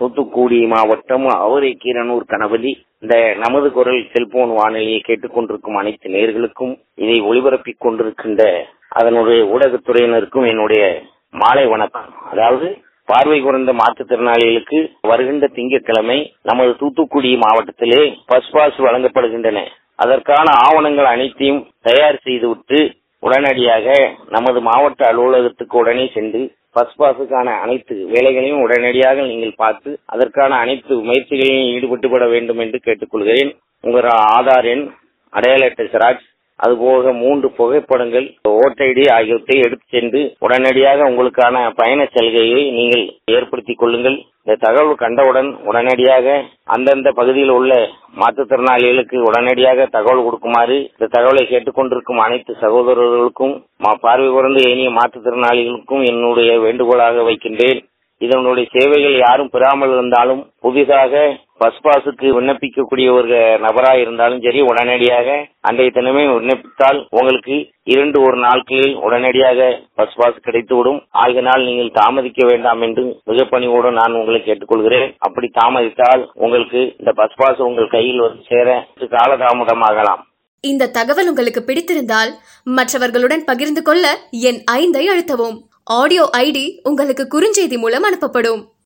தூத்துக்குடி மாவட்டம் அவரைக்கீரனூர் கணபதி இந்த நமது குரல் செல்போன் வானொலியை கேட்டுக்கொண்டிருக்கும் அனைத்து நேர்களுக்கும் இதை ஒளிபரப்பிக் கொண்டிருக்கின்ற அதனுடைய ஊடகத்துறையினருக்கும் என்னுடைய மாலை வணக்கம் அதாவது பார்வை குறைந்த மாற்றுத்திறனாளிகளுக்கு வருகின்ற திங்கட்கிழமை நமது தூத்துக்குடி மாவட்டத்திலே பஸ் பாஸ் வழங்கப்படுகின்றன அதற்கான ஆவணங்கள் அனைத்தையும் தயார் செய்துவிட்டு உடனடியாக நமது மாவட்ட அலுவலகத்துக்கு உடனே சென்று பஸ் பாஸுக்கான அனைத்து வேலைகளையும் உடனடியாக நீங்கள் பார்த்து அதற்கான அனைத்து முயற்சிகளிலும் ஈடுபட்டுப்பட வேண்டும் என்று கேட்டுக்கொள்கிறேன் உங்கள் ஆதார் எண் அடையாள அட்டை செராக்ஸ் அதுபோக மூன்று புகைப்படங்கள் ஓட்டர் ஐடி ஆகியவற்றை எடுத்து சென்று உடனடியாக உங்களுக்கான பயண சலுகையை நீங்கள் ஏற்படுத்திக் கொள்ளுங்கள் இந்த தகவல் கண்டவுடன் உடனடியாக அந்தந்த பகுதியில் உள்ள மாற்றுத்திறனாளிகளுக்கு உடனடியாக தகவல் கொடுக்குமாறு இந்த தகவலை கேட்டுக்கொண்டிருக்கும் அனைத்து சகோதரர்களுக்கும் பார்வை குறைந்த ஏனைய மாற்றுத்திறனாளிகளுக்கும் என்னுடைய வேண்டுகோளாக வைக்கின்றேன் இதனுடைய சேவைகள் யாரும் பெறாமல் இருந்தாலும் புதிதாக பஸ் பாஸுக்கு விண்ணப்பிக்கக்கூடிய ஒரு நபராக இருந்தாலும் சரி உடனடியாக அன்றைய தினமே விண்ணப்பித்தால் உங்களுக்கு இரண்டு ஒரு நாட்களில் உடனடியாக பஸ் பாஸ் கிடைத்துவிடும் ஆகினால் நீங்கள் தாமதிக்க வேண்டாம் என்று மிக பணிவோடு நான் உங்களை கேட்டுக்கொள்கிறேன் அப்படி தாமதித்தால் உங்களுக்கு இந்த பஸ் பாஸ் உங்கள் கையில் வந்து சேர காலதாமதமாகலாம் இந்த தகவல் உங்களுக்கு பிடித்திருந்தால் மற்றவர்களுடன் பகிர்ந்து கொள்ள என் ஐந்தை அழுத்தவும் ஆடியோ ஐடி உங்களுக்கு குறுஞ்செய்தி மூலம் அனுப்பப்படும்